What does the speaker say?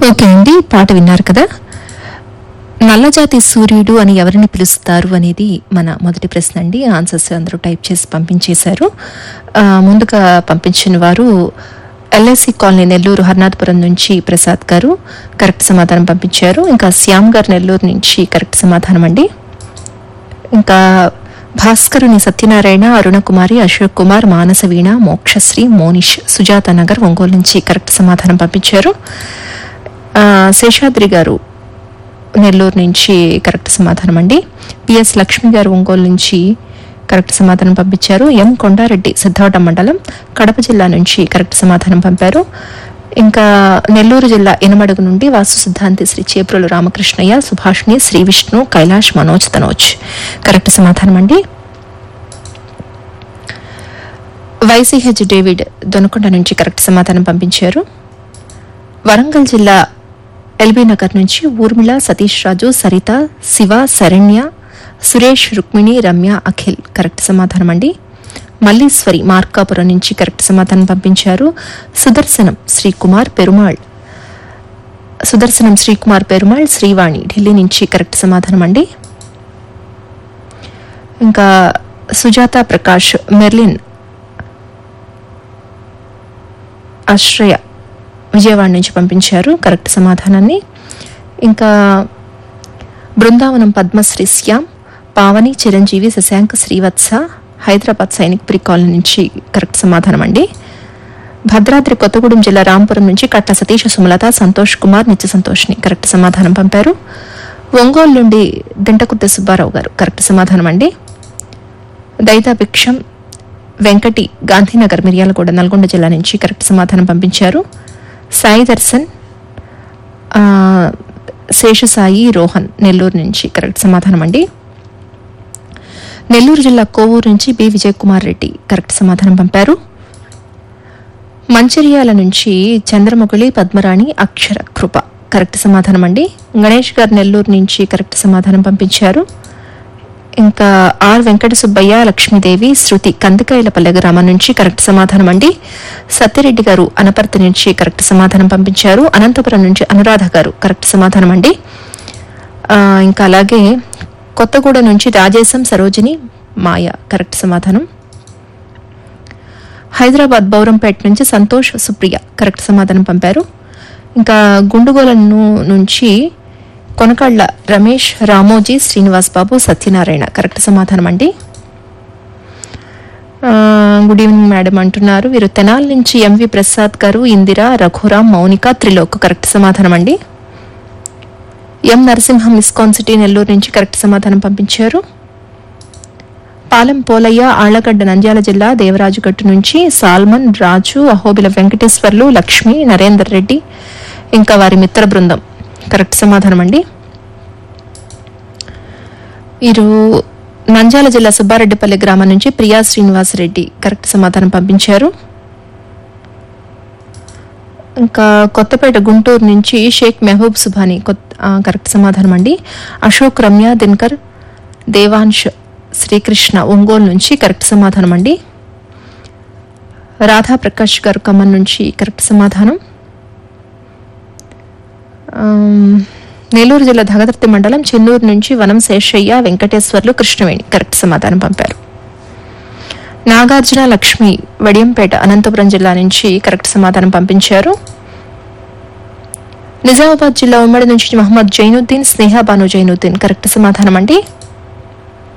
okay అండి పాట విన్నారు కదా నల్లజాతి సూర్యుడు అని ఎవరిని పిలుస్తారు అనేది మన మొదటి ప్రశ్న అండి ఆన్సర్స్ అందరూ టైప్ చేసి పంపించేశారు ఆ, ముందుగా పంపించిన వారు ఎల్ఐసి కాలనీ నెల్లూరు హర్నాథపురం నుంచి ప్రసాద్ గారు కరెక్ట్ సమాధానం పంపించారు ఇంకా శ్యామ్ గారు నెల్లూరు నుంచి కరెక్ట్ సమాధానం అండి ఇంకా భాస్కరుని సత్యనారాయణ అరుణకుమారి అశోక్ కుమార్ మానసవీణ మోక్షశ్రీ మోనిష్ సుజాత నగర్ ఒంగోలు నుంచి కరెక్ట్ సమాధానం పంపించారు ఆ, శేషాద్రి గారు నెల్లూరు నుంచి కరెక్ట్ సమాధానం అండి పిఎస్ లక్ష్మి గారు ఒంగోలు నుంచి కరెక్ట్ సమాధానం పంపించారు ఎం కొండారెడ్డి సిద్ధవటం మండలం కడప జిల్లా నుంచి కరెక్ట్ సమాధానం పంపారు ఇంకా నెల్లూరు జిల్లా ఎనమడుగు నుండి వాసు సిద్ధాంతి శ్రీ చేప్రులు రామకృష్ణయ్య సుభాష్ని శ్రీ విష్ణు కైలాష్ మనోజ్ తనోజ్ కరెక్ట్ సమాధానం అండి వైసీహెచ్ డేవిడ్ దొనకొండ నుంచి కరెక్ట్ సమాధానం పంపించారు వరంగల్ జిల్లా ఎల్బీ నగర్ నుంచి ఊర్మిళ సతీష్ రాజు సరిత శివ శరణ్య సురేష్ రుక్మిణి రమ్య అఖిల్ కరెక్ట్ సమాధానం అండి మల్లీశ్వరి మార్కాపురం నుంచి కరెక్ట్ సమాధానం పంపించారు సుదర్శనం శ్రీకుమార్ పెరుమాళ్ సుదర్శనం శ్రీకుమార్ పెరుమాళ్ శ్రీవాణి ఢిల్లీ నుంచి కరెక్ట్ సమాధానం అండి ఇంకా సుజాత ప్రకాష్ మెర్లిన్ ఆశ్రయ విజయవాడ నుంచి పంపించారు కరెక్ట్ సమాధానాన్ని ఇంకా బృందావనం పద్మశ్రీ శ్యామ్ పావని చిరంజీవి శశాంక్ శ్రీవత్స హైదరాబాద్ సైనిక్ పురి కాలనీ నుంచి కరెక్ట్ సమాధానం అండి భద్రాద్రి కొత్తగూడెం జిల్లా రాంపురం నుంచి కట్ట సతీష సుమలత సంతోష్ కుమార్ నిత్య సంతోష్ని కరెక్ట్ సమాధానం పంపారు ఒంగోలు నుండి దింటకుద్ద సుబ్బారావు గారు కరెక్ట్ సమాధానం అండి దైతాభిక్షం వెంకటి గాంధీనగర్ మిర్యాలగూడ నల్గొండ జిల్లా నుంచి కరెక్ట్ సమాధానం పంపించారు సాయి దర్శన్ ఆ, శేషసాయి రోహన్ నెల్లూరు నుంచి కరెక్ట్ సమాధానం అండి నెల్లూరు జిల్లా కోవూరు నుంచి బి విజయ్ కుమార్ రెడ్డి కరెక్ట్ సమాధానం పంపారు మంచిర్యాల నుంచి చంద్రముఖులి పద్మరాణి అక్షర కృప కరెక్ట్ సమాధానం అండి గణేష్ గారు నెల్లూరు నుంచి కరెక్ట్ సమాధానం పంపించారు ఇంకా ఆర్ వెంకట సుబ్బయ్య లక్ష్మీదేవి శృతి కందికాయలపల్లె గ్రామం నుంచి కరెక్ట్ సమాధానం అండి సత్యరెడ్డి గారు అనపర్తి నుంచి కరెక్ట్ సమాధానం పంపించారు అనంతపురం నుంచి అనురాధ గారు కరెక్ట్ సమాధానం అండి ఆ, ఇంకా అలాగే కొత్తగూడ నుంచి రాజేశం సరోజిని మాయ కరెక్ట్ సమాధానం హైదరాబాద్ బౌరంపేట నుంచి సంతోష్ సుప్రియ కరెక్ట్ సమాధానం పంపారు ఇంకా గుండుగోల ను- నుంచి కొనకళ్ళ రమేష్ రామోజీ శ్రీనివాస్ బాబు సత్యనారాయణ కరెక్ట్ సమాధానం అండి ఆ, గుడ్ ఈవినింగ్ మేడం అంటున్నారు వీరు తెనాల్ నుంచి ఎంవి ప్రసాద్ గారు ఇందిరా రఘురామ్ మౌనిక త్రిలోక్ కరెక్ట్ సమాధానం అండి M Narasimham ISKCON city Nellore నుంచి కరెక్ట్ సమాధానం పంపించారు పాలెం పోలయ్య ఆళ్లగడ్డ నంద్యాల జిల్లా దేవరాజుగట్టు నుంచి సాల్మన్ రాజు అహోబిల వెంకటేశ్వర్లు లక్ష్మి నరేందర్ రెడ్డి ఇంకా వారి మిత్ర బృందం కరెక్ట్ సమాధానం అండి వీరు నంద్యాల జిల్లా సుబ్బారెడ్డిపల్లి గ్రామం నుంచి ప్రియా శ్రీనివాస్ రెడ్డి కరెక్ట్ సమాధానం పంపించారు ఇంకా కొత్తపేట గుంటూరు నుంచి షేక్ మెహబూబ్ సుభాని కొత్త ఆ, కరెక్ట్ సమాధానం అండి అశోక్ రమ్య దినకర్ దేవాంశ్ శ్రీకృష్ణ ఒంగోలు నుంచి కరెక్ట్ సమాధానం అండి రాధా ప్రకాష్ గారు ఖమ్మం నుంచి కరెక్ట్ సమాధానం ఆమ్, నెల్లూరు జిల్లా ధగదర్తి మండలం చెన్నూరు నుంచి వనం శేషయ్య వెంకటేశ్వర్లు కృష్ణవేణి కరెక్ట్ సమాధానం పంపారు నాగార్జున లక్ష్మి వడియంపేట అనంతపురం జిల్లా నుంచి కరెక్ట్ సమాధానం పంపించారు నిజామాబాద్ జిల్లా ఉమ్మడి నుంచి మహమ్మద్ జైనుద్దీన్ స్నేహ బాను జైనుద్దీన్ కరెక్ట్ సమాధానం అండి